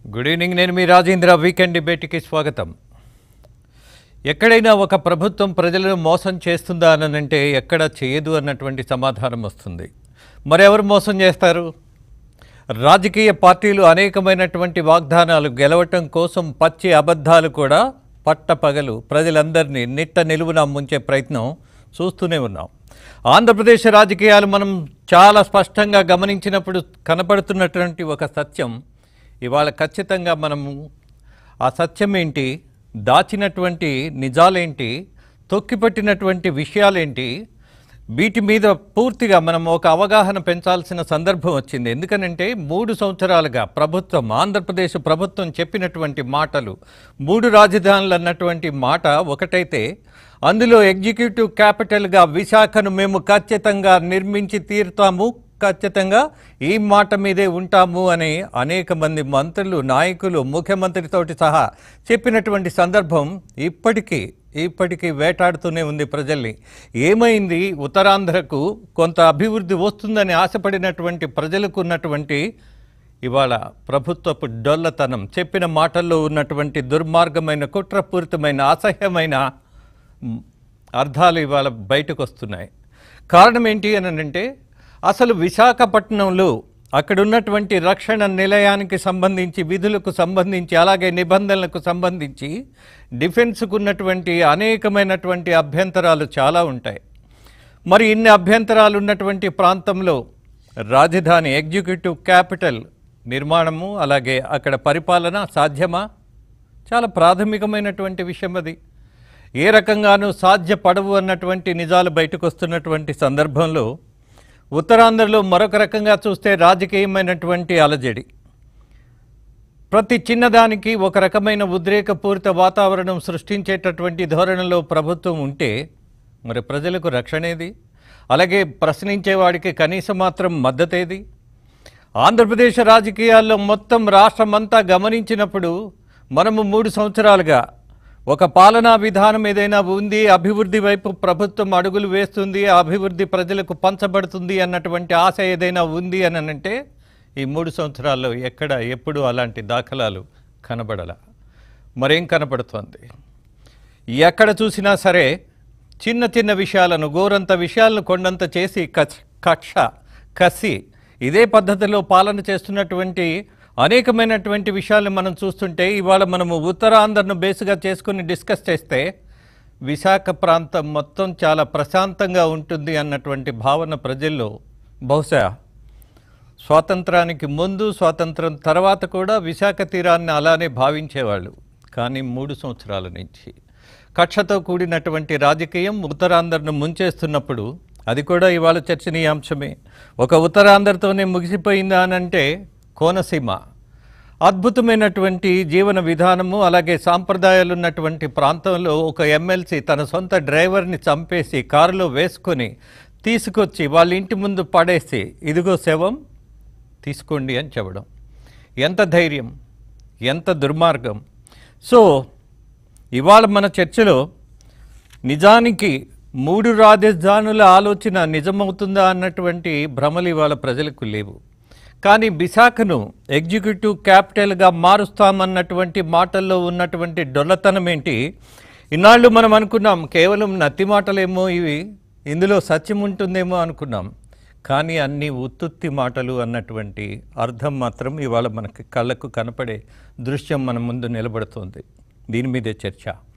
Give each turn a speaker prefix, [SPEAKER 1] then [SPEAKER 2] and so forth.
[SPEAKER 1] good evening నేను మీ Rajendra weekend డిబేట్కి స్వాగతం ఎక్కడైనా ఒక ప్రభుత్వం ప్రజలను మోసం చేస్తుందా అని అంటే ఎక్కడ చేయదు అన్నటువంటి సమాధానం వస్తుంది మరెవరు మోసం చేస్తారు రాజకీయ పార్టీలు అనేకమైనటువంటి వాగ్దానాలు గెలవటం కోసం పచ్చి అబద్ధాలు కూడా పట్టపగలు ప్రజలందరినీ నిట్ట నిలువున ముంచే ప్రయత్నం చూస్తూనే ఉన్నాం ఆంధ్రప్రదేశ్ రాజకీయాలు మనం చాలా స్పష్టంగా గమనించినప్పుడు కనపడుతున్నటువంటి ఒక సత్యం ఇవాళ ఖచ్చితంగా మనము ఆ సత్యం ఏంటి దాచినటువంటి నిజాలేంటి తొక్కిపట్టినటువంటి విషయాలేంటి వీటి మీద పూర్తిగా మనం ఒక అవగాహన పెంచాల్సిన సందర్భం వచ్చింది ఎందుకనంటే మూడు సంవత్సరాలుగా ప్రభుత్వం ఆంధ్రప్రదేశ్ ప్రభుత్వం చెప్పినటువంటి మాటలు మూడు రాజధానులు అన్నటువంటి మాట ఒకటైతే అందులో ఎగ్జిక్యూటివ్ క్యాపిటల్గా విశాఖను మేము ఖచ్చితంగా నిర్మించి తీరుతాము ఖచ్చితంగా ఈ మాట మీదే ఉంటాము అని అనేక మంది మంత్రులు నాయకులు ముఖ్యమంత్రితోటి సహా చెప్పినటువంటి సందర్భం ఇప్పటికీ ఇప్పటికీ వేటాడుతూనే ఉంది ప్రజల్ని ఏమైంది ఉత్తరాంధ్రకు కొంత అభివృద్ధి వస్తుందని ఆశపడినటువంటి ప్రజలకు ఉన్నటువంటి ఇవాళ ప్రభుత్వపు డొల్లతనం చెప్పిన మాటల్లో ఉన్నటువంటి దుర్మార్గమైన కుట్రపూరితమైన అసహ్యమైన మ్, అర్థాలు ఇవాళ బయటకు వస్తున్నాయి కారణం ఏంటి అని అంటే అసలు విశాఖపట్నంలో అక్కడ ఉన్నటువంటి రక్షణ నిలయానికి సంబంధించి విధులకు సంబంధించి అలాగే నిబంధనలకు సంబంధించి డిఫెన్స్కు ఉన్నటువంటి అనేకమైనటువంటి అభ్యంతరాలు చాలా ఉంటాయి మరి ఇన్ని అభ్యంతరాలు ఉన్నటువంటి ప్రాంతంలో రాజధాని ఎగ్జిక్యూటివ్ క్యాపిటల్ నిర్మాణము అలాగే అక్కడ పరిపాలన సాధ్యమా చాలా ప్రాథమికమైనటువంటి విషయం అది ఏ రకంగానూ సాధ్యపడవు అన్నటువంటి నిజాలు బయటకు వస్తున్నటువంటి సందర్భంలో ఉత్తరాంధ్రలో మరొక రకంగా చూస్తే రాజకీయమైనటువంటి అలజడి ప్రతి చిన్నదానికి ఒక రకమైన ఉద్రేకపూరిత వాతావరణం సృష్టించేటటువంటి ధోరణిలో ప్రభుత్వం ఉంటే మరి ప్రజలకు రక్షణేది అలాగే ప్రశ్నించేవాడికి కనీసం మాత్రం మద్దతేది ఆంధ్రప్రదేశ్ రాజకీయాల్లో మొత్తం రాష్ట్రమంతా గమనించినప్పుడు మనము మూడు సంవత్సరాలుగా ఒక పాలనా విధానం ఏదైనా ఉంది అభివృద్ధి వైపు ప్రభుత్వం అడుగులు వేస్తుంది ఆ అభివృద్ధి ప్రజలకు పంచబడుతుంది అన్నటువంటి ఆశ ఏదైనా ఉంది అని అంటే ఈ మూడు సంవత్సరాల్లో ఎక్కడ ఎప్పుడు అలాంటి దాఖలాలు కనబడల మరేం కనబడుతోంది ఎక్కడ చూసినా సరే చిన్న చిన్న విషయాలను గోరంత విషయాలను కొండంత చేసి కచ్- కక్ష కసి ఇదే పద్ధతిలో పాలన చేస్తున్నటువంటి అనేకమైనటువంటి విషయాలను మనం చూస్తుంటే ఇవాళ మనము ఉత్తరాంధ్రను బేస్గా చేసుకుని డిస్కస్ చేస్తే విశాఖ ప్రాంతం మొత్తం చాలా ప్రశాంతంగా ఉంటుంది అన్నటువంటి భావన ప్రజల్లో బహుశా స్వాతంత్రానికి ముందు స్వాతంత్రం తర్వాత కూడా విశాఖ తీరాన్ని అలానే భావించేవాళ్ళు కానీ మూడు సంవత్సరాల నుంచి కక్షతో కూడినటువంటి రాజకీయం ఉత్తరాంధ్రను ముంచేస్తున్నప్పుడు అది కూడా ఇవాళ చర్చనీయాంశమే ఒక ఉత్తరాంధ్రతోనే ముగిసిపోయిందా అని అంటే కోనసీమ అద్భుతమైనటువంటి జీవన విధానము అలాగే సాంప్రదాయాలు ఉన్నటువంటి ప్రాంతంలో ఒక ఎమ్మెల్సీ తన సొంత డ్రైవర్ని చంపేసి కారులో వేసుకొని తీసుకొచ్చి వాళ్ళ ఇంటి ముందు పడేసి ఇదిగో శవం తీసుకోండి అని చెప్పడం ఎంత ధైర్యం ఎంత దుర్మార్గం సో ఇవాళ మన చర్చలో నిజానికి మూడు రాజధానుల ఆలోచన నిజమవుతుందా అన్నటువంటి భ్రమలు ఇవాళ ప్రజలకు లేవు కానీ విశాఖను ఎగ్జిక్యూటివ్ క్యాపిటల్గా మారుస్తామన్నటువంటి మాటల్లో ఉన్నటువంటి డొల్లతనం ఏంటి ఇన్నాళ్ళు మనం అనుకున్నాం కేవలం నత్తి మాటలేమో ఇవి ఇందులో సత్యం ఉంటుందేమో అనుకున్నాం కానీ అన్ని ఉత్తుత్తి మాటలు అన్నటువంటి అర్థం మాత్రం ఇవాళ మనకి కళ్ళకు కనపడే దృశ్యం మన ముందు నిలబడుతోంది దీని మీదే చర్చ